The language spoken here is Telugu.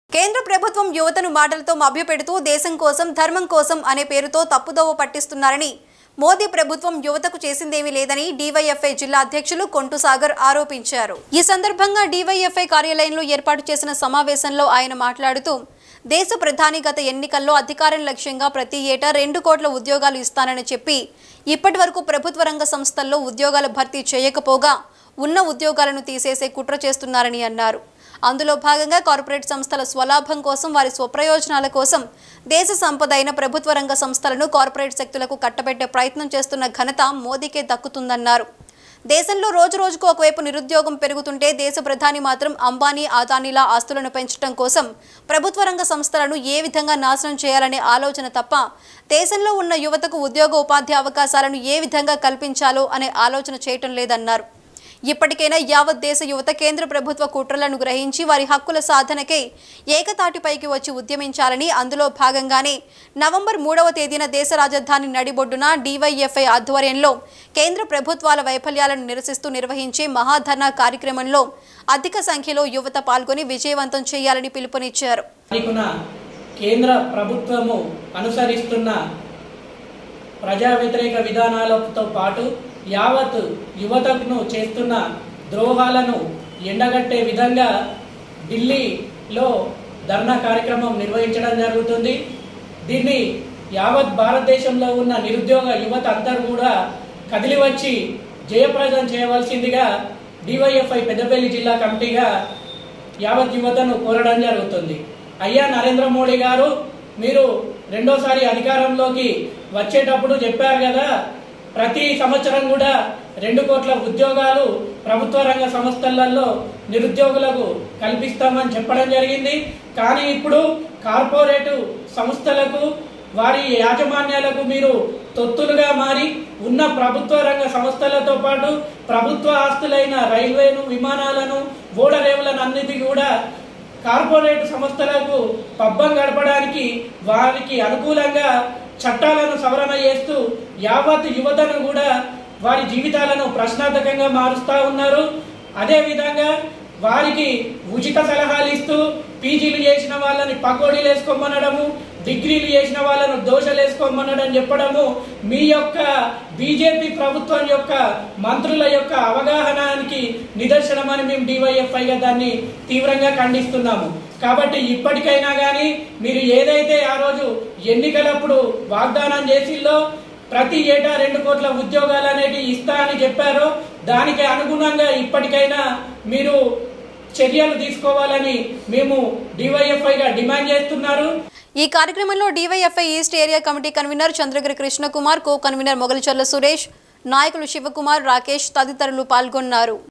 కేంద్ర ప్రభుత్వం యువతను మాటలతో మభ్యపెడుతూ దేశం కోసం ధర్మం కోసం అనే పేరుతో తప్పుదోవ పట్టిస్తున్నారని మోదీ ప్రభుత్వం యువతకు చేసిందేమీ లేదని డీవైఎఫ్ఐ జిల్లా అధ్యక్షులు కొంటు సాగర్ ఆరోపించారు ఈ సందర్భంగా డీవైఎఫ్ఐ కార్యాలయంలో ఏర్పాటు చేసిన సమావేశంలో ఆయన మాట్లాడుతూ దేశ ప్రధాని గత ఎన్నికల్లో అధికారం లక్ష్యంగా ప్రతి ఏటా రెండు కోట్ల ఉద్యోగాలు ఇస్తానని చెప్పి ఇప్పటి వరకు ప్రభుత్వ రంగ సంస్థల్లో ఉద్యోగాల భర్తీ చేయకపోగా ఉన్న ఉద్యోగాలను తీసేసే కుట్ర చేస్తున్నారని అన్నారు అందులో భాగంగా కార్పొరేట్ సంస్థల స్వలాభం కోసం వారి స్వప్రయోజనాల కోసం దేశ సంపద అయిన ప్రభుత్వ రంగ సంస్థలను కార్పొరేట్ శక్తులకు కట్టబెట్టే ప్రయత్నం చేస్తున్న ఘనత మోదీకే దక్కుతుందన్నారు దేశంలో రోజు రోజుకు ఒకవైపు నిరుద్యోగం పెరుగుతుంటే దేశ ప్రధాని మాత్రం అంబానీ అదానీల ఆస్తులను పెంచడం కోసం ప్రభుత్వ రంగ సంస్థలను ఏ విధంగా నాశనం చేయాలనే ఆలోచన తప్ప దేశంలో ఉన్న యువతకు ఉద్యోగ ఉపాధి అవకాశాలను ఏ విధంగా కల్పించాలో అనే ఆలోచన చేయటం లేదన్నారు ఇప్పటికైనా యావత్ దేశ యువత కేంద్ర ప్రభుత్వ కుట్రలను గ్రహించి వారి హక్కుల సాధనకై ఏకతాటిపైకి వచ్చి ఉద్యమించాలని అందులో భాగంగానే నవంబర్ మూడవ తేదీన దేశ రాజధాని నడిబొడ్డున డీవైఎఫ్ఐ ఆధ్వర్యంలో కేంద్ర ప్రభుత్వాల వైఫల్యాలను నిరసిస్తూ నిర్వహించే మహాధర్నా కార్యక్రమంలో అధిక సంఖ్యలో యువత పాల్గొని విజయవంతం చేయాలని పిలుపునిచ్చారు తారీఖున కేంద్ర ప్రభుత్వము అనుసరిస్తున్న ప్రజా వ్యతిరేక విధానాలతో పాటు యావత్ యువతను చేస్తున్న ద్రోహాలను ఎండగట్టే విధంగా ఢిల్లీలో ధర్నా కార్యక్రమం నిర్వహించడం జరుగుతుంది దీన్ని యావత్ భారతదేశంలో ఉన్న నిరుద్యోగ యువత అందరూ కూడా కదిలి వచ్చి జయప్రదం చేయవలసిందిగా డివైఎఫ్ఐ పెద్దపల్లి జిల్లా కమిటీగా యావత్ యువతను కోరడం జరుగుతుంది అయ్యా నరేంద్ర మోడీ గారు మీరు రెండోసారి అధికారంలోకి వచ్చేటప్పుడు చెప్పారు కదా ప్రతి సంవత్సరం కూడా రెండు కోట్ల ఉద్యోగాలు ప్రభుత్వ రంగ సంస్థలలో నిరుద్యోగులకు కల్పిస్తామని చెప్పడం జరిగింది కానీ ఇప్పుడు కార్పొరేట్ సంస్థలకు వారి యాజమాన్యాలకు మీరు తొత్తులుగా మారి ఉన్న ప్రభుత్వ రంగ సంస్థలతో పాటు ప్రభుత్వ ఆస్తులైన రైల్వేను విమానాలను ఓడరేవులను అన్నిటి కూడా కార్పొరేట్ సంస్థలకు పబ్బం గడపడానికి వారికి అనుకూలంగా చట్టాలను సవరణ చేస్తూ యావత్ యువతను కూడా వారి జీవితాలను ప్రశ్నార్థకంగా మారుస్తూ ఉన్నారు అదే విధంగా వారికి ఉచిత సలహాలు ఇస్తూ పీజీలు చేసిన వాళ్ళని పకోడీలు వేసుకోమనడము డిగ్రీలు చేసిన వాళ్ళను దోషలు వేసుకోమనడం చెప్పడము మీ యొక్క బీజేపీ ప్రభుత్వం యొక్క మంత్రుల యొక్క అవగాహనానికి నిదర్శనమని మేము డివైఎఫ్ఐగా దాన్ని తీవ్రంగా ఖండిస్తున్నాము కాబట్టి ఇప్పటికైనా కానీ మీరు ఏదైతే ఆ రోజు ఎన్నికలప్పుడు వాగ్దానం చేసిల్లో ప్రతి ఏటా రెండు కోట్ల ఉద్యోగాలు అనేవి ఇస్తా అని చెప్పారో దానికి అనుగుణంగా ఇప్పటికైనా మీరు చర్యలు తీసుకోవాలని మేము డివైఎఫ్ఐగా డిమాండ్ చేస్తున్నారు ఈ కార్యక్రమంలో DYFI east area committee convener Chandragiri Krishnakumar co convener Mogalicharla Suresh నాయకులు శివకుమార్ రాకేష్ తదితరులు పాల్గొన్నారు